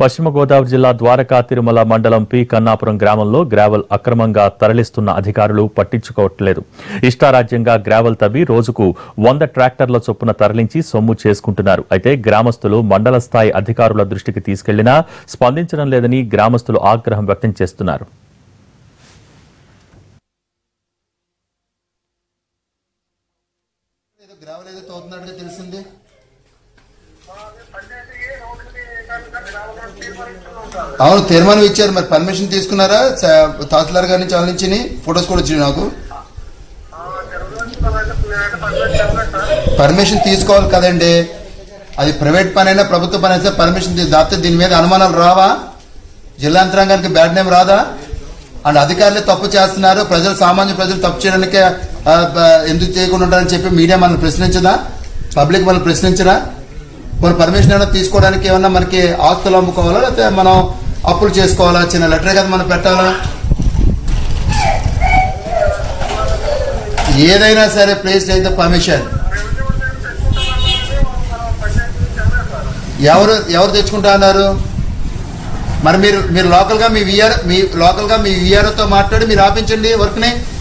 పశ్చిమ గోదావరి జిల్లా ద్వారకా తిరుమల మండలం పి కన్నాపురం గ్రామంలో గ్రావెల్ అక్రమంగా తరలిస్తున్న అధికారులు పట్టించుకోవట్లేదు ఇష్టారాజ్యంగా గ్రావెల్ తవ్వి రోజుకు వంద ట్రాక్టర్ల చొప్పున తరలించి సొమ్ము చేసుకుంటున్నారు అయితే గ్రామస్తులు మండల స్థాయి అధికారుల దృష్టికి తీసుకెళ్లినా స్పందించడం లేదని గ్రామస్తులు ఆగ్రహం వ్యక్తం చేస్తున్నారు ఏదో గ్రావెల్ ఏదో తోతున్నట్టుగా తెలిసింది అవును తీర్మానం ఇచ్చారు మరి పర్మిషన్ తీసుకున్నారా స- తహసీల్దార్ గారి నుంచి వాళ్ళ నుంచి ఫొటోస్ కూడా వచ్చినాయి నాకు పర్మిషన్ తీసుకోవాలి కదండి అది ప్రైవేట్ పని అయినా ప్రభుత్వ పని అయితే పర్మిషన్ తీ- దాపితే దీని మీద అనుమానాలు రావా జిల్లా యంత్రాంగానికి బ్యాడ్ నేమ్ రాదా అండ్ అధికారులే తప్పు చేస్తున్నారు ప్రజలు సామాన్య ప్రజలు తప్పు చేయడానికే ఆ, బ- ఎందుకు చేయకుండా ఉంటారని చెప్పి మీడియా మనల్ని ప్రశ్నించదా పబ్లిక్ మనల్ని ప్రశ్నించరా మన పర్మిషన్ ఏమైనా తీసుకోవడానికి ఏమన్నా మనకి ఆస్తులు అమ్ముకోవాలా లేకపోతే మనం అప్పులు చేసుకోవాలా చిన్న లెటర్ కదా మనం పెట్టాలా ఏదైనా సరే ప్లేస్ అయితే పర్మిషన్ ఎవరు ఎవరు తెచ్చుకుంటా అన్నారు మరి మీరు మీరు లోకల్ గా మీ విఆర్ మీ లోకల్ గా మీ విఆర్ఓతో మాట్లాడి మీరు ఆపించండి వర్క్ ని